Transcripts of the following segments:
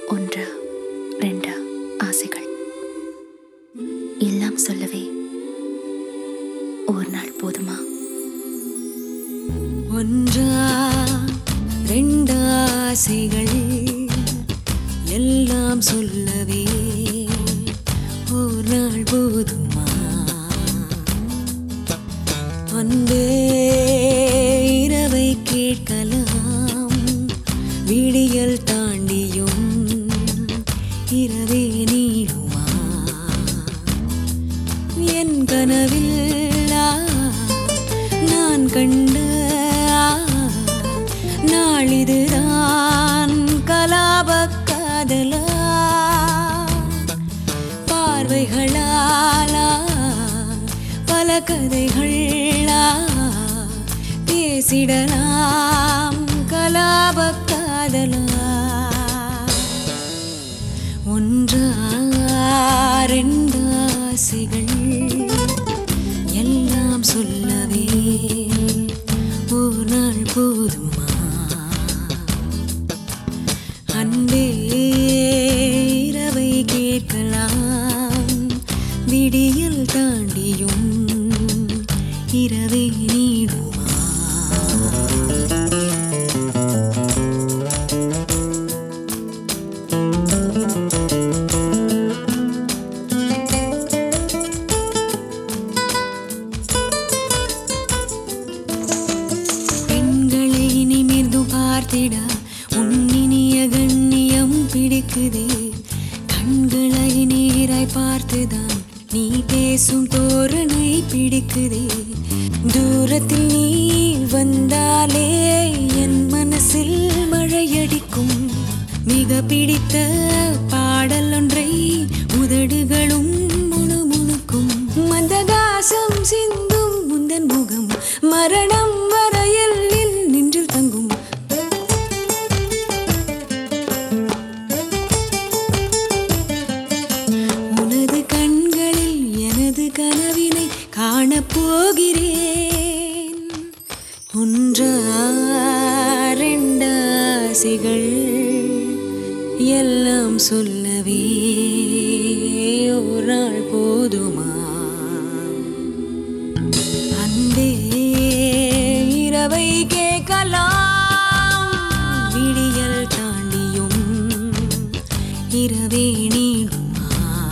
ஒன்று ரெண்டு ஆசைகள் எல்லாம் சொல்லவே ஒரு நாள் போதுமா ஒன்றா ரெண்டு ஆசைகள் எல்லாம் சொல்லவே ஒரு நாள் போதுமா அன்பே இரவை கேட்கலாம் விடியல் தாண்டியும் இரவே நீடுமா என் கனவில் ஆ, நான் கண்ட ஆ, நாளிதுதான் கலாப காதலா பார்வைகளாலா பல கதைகளா பேசிடலாம் கலாப காதலா ஒன்றா ரெண்டு ஆசைகள் எல்லாம் சொல்லவே ஒரு நாள் போதுமா அன்பே இரவை கேட்கலாம் விடியல் தாண்டியும் இரவே நீடுமா பெண்களை நிமிர்ந்து பார்த்திட உன்னினிய கண்ணியம் பிடிக்குதே கண்களை நீராய் பார்த்துதான் நீ பேசும் தோரணை பிடிக்குதே தூரத்தில் நீ வந்தாலே என் மனசில் மழையடிக்கும் மிக பிடித்த பாடல் ஒன்றை உதடுகளும் முணுமுணுக்கும் மந்தகாசம் சிந்தும் முந்தன் முகம் மரணம் வரையில் நின்று தங்கும் உனது கண்களில் எனது கனவினை காணப் போகிறேன் ஒன்றா ரெண்டாசைகள் எல்லாம் சொல்லவே ஒரு நாள் போதுமா அன்பே இரவை கேட்கலாம் விடியல் தாண்டியும் இரவே நீடுமா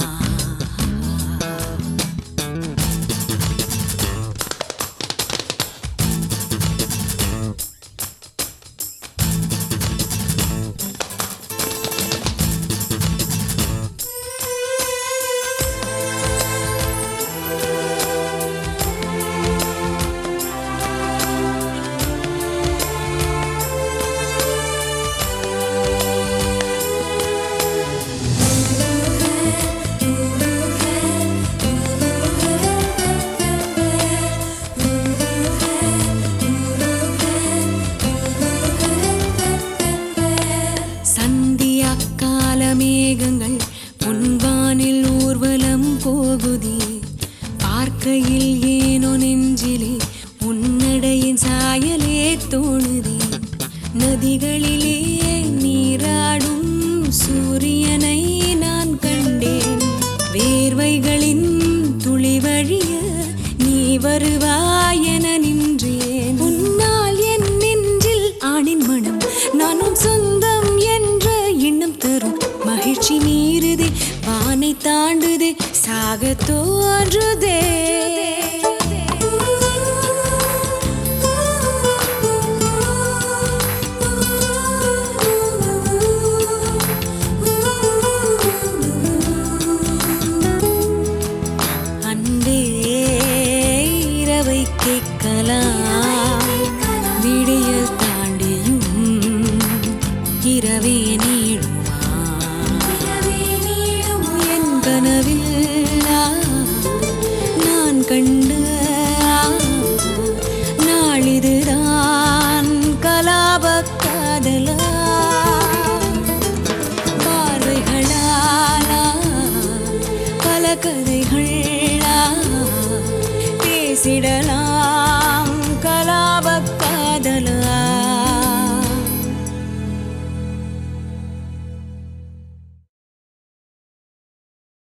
சந்தியா கால மேகங்கள் பொன்வானில் ஊர்வலம் போகுதே பார்க்கையில் ஏனோ நெஞ்சிலே உன்னடையின் சாயலே தோணுதே நதிகளிலே நீராடும் சூரியனை நான் கண்டேன் வேர்வைகளின் துளி வழிய நீ வருவாய் என நின்றேன் உன்னால் என் நெஞ்சில் ஆணின் மனம் நானும் சொந்தம் என்ற எண்ணம் தரும் மகிழ்ச்சி மீறுதே வானை தாண்டுதே சாக தோன்றுதே அன்பே இரவை கேட்கலாம் விடியல் தாண்டியும் இரவே நீ